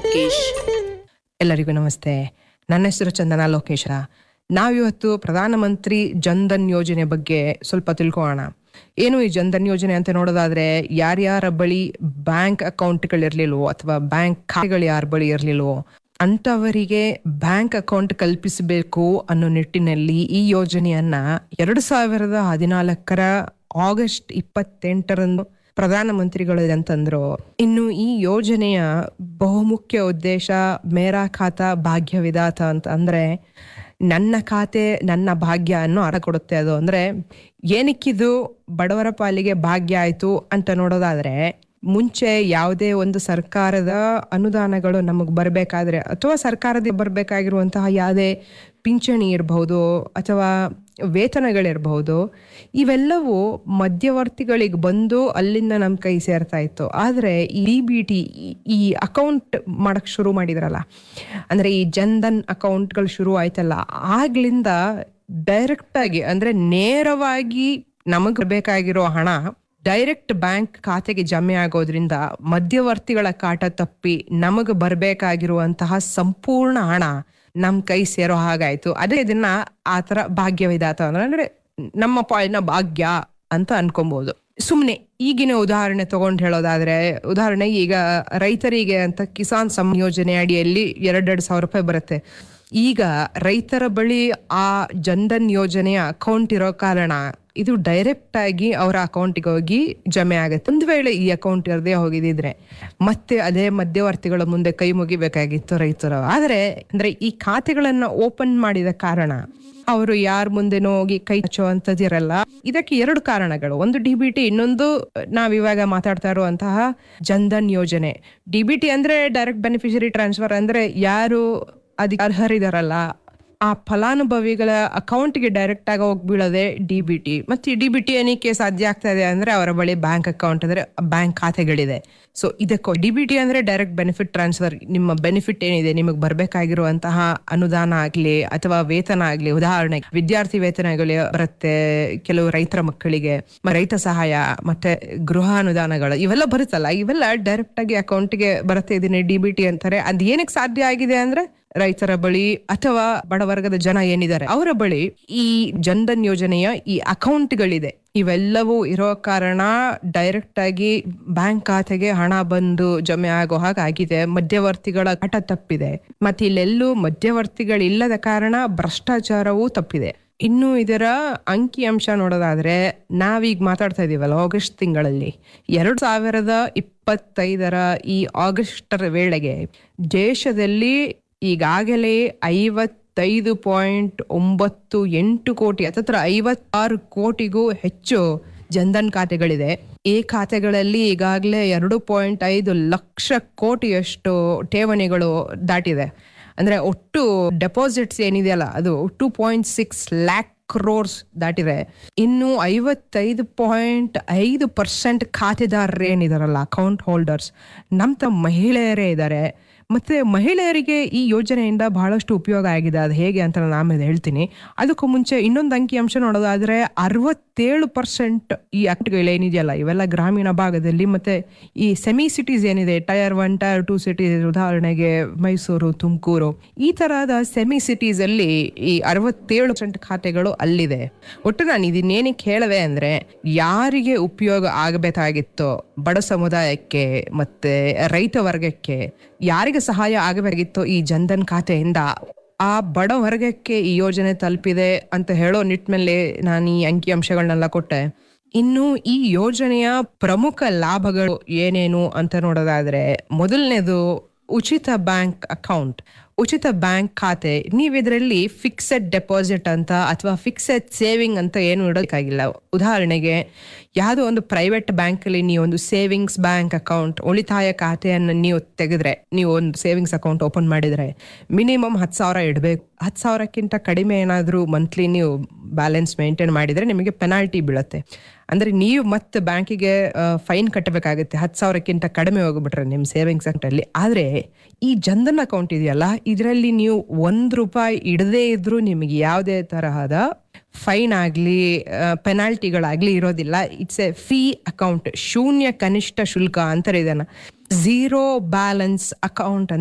ಲೋಕೇಶ್ ಎಲ್ಲರಿಗೂ ನಮಸ್ತೆ ನನ್ನ ಹೆಸರು ಚಂದನ ಲೋಕೇಶ ನಾವಿವತ್ತು ಪ್ರಧಾನಮಂತ್ರಿ ಜನ್ಧನ್ ಯೋಜನೆ ಬಗ್ಗೆ ಸ್ವಲ್ಪ ತಿಳ್ಕೊಳ್ಳೋಣ ಏನು ಈ ಜನ್ಧನ್ ಯೋಜನೆ ಅಂತ ನೋಡೋದಾದ್ರೆ ಯಾರ್ಯಾರ ಬಳಿ ಬ್ಯಾಂಕ್ ಅಕೌಂಟ್ಗಳಿರ್ಲಿಲ್ವೋ ಅಥವಾ ಬ್ಯಾಂಕ್ ಖಾತೆಗಳು ಯಾರ ಬಳಿ ಇರ್ಲಿಲ್ವೋ ಅಂತವರಿಗೆ ಬ್ಯಾಂಕ್ ಅಕೌಂಟ್ ಕಲ್ಪಿಸಬೇಕು ಅನ್ನೋ ನಿಟ್ಟಿನಲ್ಲಿ ಈ ಯೋಜನೆಯನ್ನ ಎರಡು ಸಾವಿರದ ಹದಿನಾಲ್ಕರ ಆಗಸ್ಟ್ ಇಪ್ಪತ್ತೆಂಟರಂದು ಪ್ರಧಾನಮಂತ್ರಿಗಳು ಅಂತಂದ್ರು ಇನ್ನು ಈ ಯೋಜನೆಯ ಬಹುಮುಖ್ಯ ಉದ್ದೇಶ ಮೇರಾ ಖಾತಾ ಭಾಗ್ಯ ವಿಧಾತ ಅಂತ ಅಂದ್ರೆ ನನ್ನ ಖಾತೆ ನನ್ನ ಭಾಗ್ಯ ಅನ್ನೋ ಅರ್ಥ ಕೊಡುತ್ತೆ ಅದು ಅಂದ್ರೆ ಏನಕ್ಕಿದು ಬಡವರ ಪಾಲಿಗೆ ಭಾಗ್ಯ ಆಯ್ತು ಅಂತ ನೋಡೋದಾದ್ರೆ ಮುಂಚೆ ಯಾವುದೇ ಒಂದು ಸರ್ಕಾರದ ಅನುದಾನಗಳು ನಮಗೆ ಬರಬೇಕಾದ್ರೆ ಅಥವಾ ಸರ್ಕಾರದ ಬರಬೇಕಾಗಿರುವಂತಹ ಯಾವುದೇ ಪಿಂಚಣಿ ಇರಬಹುದು ಅಥವಾ ವೇತನಗಳಿರಬಹುದು ಇವೆಲ್ಲವೂ ಮಧ್ಯವರ್ತಿಗಳಿಗೆ ಬಂದು ಅಲ್ಲಿಂದ ನಮ್ಮ ಕೈ ಸೇರ್ತಾ ಇತ್ತು ಆದರೆ ಈ ಬಿ ಟಿ ಈ ಅಕೌಂಟ್ ಮಾಡಕ್ ಶುರು ಮಾಡಿದ್ರಲ್ಲ ಅಂದ್ರೆ ಈ ಜನ್ಧನ್ ಅಕೌಂಟ್ಗಳು ಶುರು ಆಯ್ತಲ್ಲ ಆಗ್ಲಿಂದ ಡೈರೆಕ್ಟ್ ಆಗಿ ಅಂದ್ರೆ ನೇರವಾಗಿ ನಮಗ್ ಬೇಕಾಗಿರೋ ಹಣ ಡೈರೆಕ್ಟ್ ಬ್ಯಾಂಕ್ ಖಾತೆಗೆ ಜಮೆ ಆಗೋದ್ರಿಂದ ಮಧ್ಯವರ್ತಿಗಳ ಕಾಟ ತಪ್ಪಿ ನಮಗ್ ಬರ್ಬೇಕಾಗಿರುವಂತಹ ಸಂಪೂರ್ಣ ಹಣ ನಮ್ ಕೈ ಸೇರೋ ಹಾಗಾಯ್ತು ಅದೇ ಇದನ್ನ ಆತರ ಭಾಗ್ಯ ವಿಧಾತ ಅಂದ್ರೆ ಅಂದ್ರೆ ನಮ್ಮ ಪಾಲಿನ ಭಾಗ್ಯ ಅಂತ ಅನ್ಕೊಬಹುದು ಸುಮ್ನೆ ಈಗಿನ ಉದಾಹರಣೆ ತಗೊಂಡ್ ಹೇಳೋದಾದ್ರೆ ಉದಾಹರಣೆಗೆ ಈಗ ರೈತರಿಗೆ ಅಂತ ಕಿಸಾನ್ ಸಮ್ ಯೋಜನೆ ಅಡಿಯಲ್ಲಿ ಎರಡೆರಡು ಸಾವಿರ ರೂಪಾಯಿ ಬರುತ್ತೆ ಈಗ ರೈತರ ಬಳಿ ಆ ಜನ್ಧನ್ ಯೋಜನೆಯ ಅಕೌಂಟ್ ಇರೋ ಕಾರಣ ಇದು ಡೈರೆಕ್ಟ್ ಆಗಿ ಅವರ ಅಕೌಂಟಿಗೆ ಹೋಗಿ ಜಮೆ ಆಗುತ್ತೆ ಒಂದು ವೇಳೆ ಈ ಅಕೌಂಟ್ ಇರದೇ ಹೋಗಿದ್ರೆ ಮತ್ತೆ ಅದೇ ಮಧ್ಯವರ್ತಿಗಳ ಮುಂದೆ ಕೈ ಮುಗಿಬೇಕಾಗಿತ್ತು ರೈತರು ಆದ್ರೆ ಅಂದ್ರೆ ಈ ಖಾತೆಗಳನ್ನ ಓಪನ್ ಮಾಡಿದ ಕಾರಣ ಅವರು ಯಾರ ಮುಂದೆನೋ ಹೋಗಿ ಕೈ ಹಚ್ಚುವಂಥದ್ದು ಇರಲ್ಲ ಇದಕ್ಕೆ ಎರಡು ಕಾರಣಗಳು ಒಂದು ಡಿ ಬಿ ಟಿ ಇನ್ನೊಂದು ನಾವ್ ಇವಾಗ ಮಾತಾಡ್ತಾ ಇರುವಂತಹ ಜನ್ಧನ್ ಯೋಜನೆ ಡಿ ಬಿ ಟಿ ಅಂದ್ರೆ ಡೈರೆಕ್ಟ್ ಬೆನಿಫಿಷರಿ ಟ್ರಾನ್ಸ್ಫರ್ ಅಂದ್ರೆ ಯಾರು ಅದಕ್ಕೆ ಅರ್ಹರಿದಾರಲ್ಲ ಆ ಫಲಾನುಭವಿಗಳ ಅಕೌಂಟ್ಗೆ ಡೈರೆಕ್ಟ್ ಆಗಿ ಹೋಗಿ ಬೀಳೋದೆ ಡಿ ಬಿ ಟಿ ಮತ್ತೆ ಈ ಡಿ ಬಿ ಟಿ ಏನಕ್ಕೆ ಸಾಧ್ಯ ಆಗ್ತಾ ಇದೆ ಅಂದ್ರೆ ಅವರ ಬಳಿ ಬ್ಯಾಂಕ್ ಅಕೌಂಟ್ ಅಂದ್ರೆ ಬ್ಯಾಂಕ್ ಖಾತೆಗಳಿದೆ ಸೊ ಇದಕ್ಕೆ ಡಿ ಬಿ ಟಿ ಅಂದ್ರೆ ಡೈರೆಕ್ಟ್ ಬೆನಿಫಿಟ್ ಟ್ರಾನ್ಸ್ಫರ್ ನಿಮ್ಮ ಬೆನಿಫಿಟ್ ಏನಿದೆ ನಿಮಗೆ ಬರ್ಬೇಕಾಗಿರುವಂತಹ ಅನುದಾನ ಆಗ್ಲಿ ಅಥವಾ ವೇತನ ಆಗ್ಲಿ ಉದಾಹರಣೆ ವಿದ್ಯಾರ್ಥಿ ವೇತನಗಳು ಬರುತ್ತೆ ಕೆಲವು ರೈತರ ಮಕ್ಕಳಿಗೆ ಮ- ರೈತ ಸಹಾಯ ಮತ್ತೆ ಗೃಹ ಅನುದಾನಗಳು ಇವೆಲ್ಲ ಬರುತ್ತಲ್ಲ ಇವೆಲ್ಲ ಡೈರೆಕ್ಟ್ ಆಗಿ ಅಕೌಂಟ್ಗೆ ಬರುತ್ತೆ ಇದನ್ನ ಡಿ ಬಿ ಟಿ ಅಂತಾರೆ ಅದ್ ಏನಕ್ಕೆ ಸಾಧ್ಯ ಆಗಿದೆ ಅಂದ್ರೆ ರೈತರ ಬಳಿ ಅಥವಾ ಬಡವರ್ಗದ ಜನ ಏನಿದ್ದಾರೆ ಅವರ ಬಳಿ ಈ ಜನ್ಧನ್ ಯೋಜನೆಯ ಈ ಅಕೌಂಟ್ಗಳಿದೆ ಇವೆಲ್ಲವೂ ಇರೋ ಕಾರಣ ಡೈರೆಕ್ಟ್ ಆಗಿ ಬ್ಯಾಂಕ್ ಖಾತೆಗೆ ಹಣ ಬಂದು ಜಮೆ ಆಗೋ ಹಾಗಾಗಿದೆ ಮಧ್ಯವರ್ತಿಗಳ ಹಠ ತಪ್ಪಿದೆ ಮತ್ತೆ ಇಲ್ಲೆಲ್ಲೂ ಮಧ್ಯವರ್ತಿಗಳಿಲ್ಲದ ಕಾರಣ ಭ್ರಷ್ಟಾಚಾರವೂ ತಪ್ಪಿದೆ ಇನ್ನು ಇದರ ಅಂಕಿ ಅಂಶ ನೋಡೋದಾದ್ರೆ ನಾವೀಗ ಮಾತಾಡ್ತಾ ಇದೀವಲ್ಲ ಆಗಸ್ಟ್ ತಿಂಗಳಲ್ಲಿ ಎರಡ್ ಸಾವಿರದ ಇಪ್ಪತ್ತೈದರ ಈ ಆಗಸ್ಟರ ವೇಳೆಗೆ ದೇಶದಲ್ಲಿ ಈಗಾಗಲೇ ಐವತ್ತೈದು ಪಾಯಿಂಟ್ ಒಂಬತ್ತು ಎಂಟು ಕೋಟಿ ಹತ್ತತ್ರ ಐವತ್ತಾರು ಕೋಟಿಗೂ ಹೆಚ್ಚು ಜನ್ಧನ್ ಖಾತೆಗಳಿದೆ ಈ ಖಾತೆಗಳಲ್ಲಿ ಈಗಾಗಲೇ ಎರಡು ಪಾಯಿಂಟ್ ಐದು ಲಕ್ಷ ಕೋಟಿಯಷ್ಟು ಠೇವಣಿಗಳು ದಾಟಿದೆ ಅಂದ್ರೆ ಒಟ್ಟು ಡೆಪಾಸಿಟ್ಸ್ ಏನಿದೆಯಲ್ಲ ಅದು two point six lakh crores ದಾಟಿದೆ ಇನ್ನು ಐವತ್ತೈದು ಪಾಯಿಂಟ್ ಐದು ಪರ್ಸೆಂಟ್ ಖಾತೆದಾರರು ಏನಿದಾರಲ್ಲ ಅಕೌಂಟ್ ಹೋಲ್ಡರ್ಸ್ ನಮ್ಮ ಮಹಿಳೆಯರೇ ಇದ್ದಾರೆ ಮತ್ತೆ ಮಹಿಳೆಯರಿಗೆ ಈ ಯೋಜನೆಯಿಂದ ಬಹಳಷ್ಟು ಉಪಯೋಗ ಆಗಿದೆ ಅದು ಹೇಗೆ ಅಂತ ನಾನು ಆಮೇಲೆ ಹೇಳ್ತೀನಿ ಅದಕ್ಕೂ ಮುಂಚೆ ಇನ್ನೊಂದು ಅಂಕಿ ಅಂಶ ನೋಡೋದಾದ್ರೆ ಅರವತ್ತೇಳು ಪರ್ಸೆಂಟ್ ಈ ಅಕ್ಟ್ಗಳು ಏನಿದೆಯಲ್ಲ ಇವೆಲ್ಲ ಗ್ರಾಮೀಣ ಭಾಗದಲ್ಲಿ ಮತ್ತೆ ಈ ಸೆಮಿ ಸಿಟೀಸ್ ಏನಿದೆ tier one tier two cities ಉದಾಹರಣೆಗೆ ಮೈಸೂರು ತುಮಕೂರು ಈ ತರಹದ ಸೆಮಿ ಸಿಟೀಸ್ ಅಲ್ಲಿ ಈ ಅರವತ್ತೇಳು ಪರ್ಸೆಂಟ್ ಖಾತೆಗಳು ಅಲ್ಲಿದೆ ಒಟ್ಟು ನಾನು ಇದನ್ನೇನಕ್ಕೆ ಹೇಳವೆ ಅಂದ್ರೆ ಯಾರಿಗೆ ಉಪಯೋಗ ಆಗಬೇಕಾಗಿತ್ತೋ ಬಡ ಸಮುದಾಯಕ್ಕೆ ಮತ್ತೆ ರೈತ ವರ್ಗಕ್ಕೆ ಯಾರಿಗೆ ಸಹಾಯ ಆಗಬೇಕಿತ್ತೋ ಈ ಜನ್ಧನ್ ಖಾತೆಯಿಂದ ಆ ಬಡ ವರ್ಗಕ್ಕೆ ಈ ಯೋಜನೆ ತಲುಪಿದೆ ಅಂತ ಹೇಳೋ ನಿಟ್ಟಿನಲ್ಲಿ ನಾನು ಈ ಅಂಕಿ ಅಂಶಗಳನ್ನೆಲ್ಲ ಕೊಟ್ಟೆ ಇನ್ನು ಈ ಯೋಜನೆಯ ಪ್ರಮುಖ ಲಾಭಗಳು ಏನೇನು ಅಂತ ನೋಡೋದಾದ್ರೆ ಮೊದಲನೇದು ಉಚಿತ ಬ್ಯಾಂಕ್ ಅಕೌಂಟ್ ಉಚಿತ ಬ್ಯಾಂಕ್ ಖಾತೆ ನೀವು ಇದರಲ್ಲಿ ಫಿಕ್ಸೆಡ್ ಡೆಪಾಸಿಟ್ ಅಂತ ಅಥವಾ ಫಿಕ್ಸೆಡ್ ಸೇವಿಂಗ್ ಅಂತ ಏನು ಇಡೋಕ್ಕಾಗಿಲ್ಲ ಉದಾಹರಣೆಗೆ ಯಾವುದೋ ಒಂದು ಪ್ರೈವೇಟ್ ಬ್ಯಾಂಕಲ್ಲಿ ನೀವು ಒಂದು ಸೇವಿಂಗ್ಸ್ ಬ್ಯಾಂಕ್ ಅಕೌಂಟ್ ಉಳಿತಾಯ ಖಾತೆಯನ್ನು ನೀವು ತೆಗೆದ್ರೆ ನೀವು ಒಂದು ಸೇವಿಂಗ್ಸ್ ಅಕೌಂಟ್ ಓಪನ್ ಮಾಡಿದ್ರೆ ಮಿನಿಮಮ್ ಹತ್ತು ಸಾವಿರ ಇಡಬೇಕು ಹತ್ತು ಸಾವಿರಕ್ಕಿಂತ ಕಡಿಮೆ ಏನಾದರೂ ಮಂತ್ಲಿ ನೀವು ಬ್ಯಾಲೆನ್ಸ್ ಮೇಂಟೈನ್ ಮಾಡಿದ್ರೆ ನಿಮಗೆ ಪೆನಾಲ್ಟಿ ಬೀಳುತ್ತೆ ಅಂದ್ರೆ ನೀವು ಮತ್ತೆ ಬ್ಯಾಂಕಿಗೆ ಫೈನ್ ಕಟ್ಟಬೇಕಾಗುತ್ತೆ ಹತ್ತು ಸಾವಿರಕ್ಕಿಂತ ಕಡಿಮೆ ಹೋಗ್ಬಿಟ್ರೆ ನಿಮ್ಮ ಸೇವಿಂಗ್ಸ್ ಅಕೌಂಟ್ ಅಲ್ಲಿ ಆದ್ರೆ ಈ ಜನ್ಧನ್ ಅಕೌಂಟ್ ಇದೆಯಲ್ಲ ಇದರಲ್ಲಿ ನೀವು ಒಂದ್ ರೂಪಾಯಿ ಇಡದೇ ಇದ್ರೂ ನಿಮಗೆ ಯಾವುದೇ ತರಹದ ಫೈನ್ ಆಗ್ಲಿ ಪೆನಾಲ್ಟಿಗಳಾಗ್ಲಿ ಇರೋದಿಲ್ಲ ಇಟ್ಸ್ ಎ ಫೀ ಅಕೌಂಟ್ ಶೂನ್ಯ ಕನಿಷ್ಠ ಶುಲ್ಕ ಅಂತಾರೆ ಇದನ್ನ ಝೀರೋ ಬ್ಯಾಲೆನ್ಸ್ ಅಕೌಂಟ್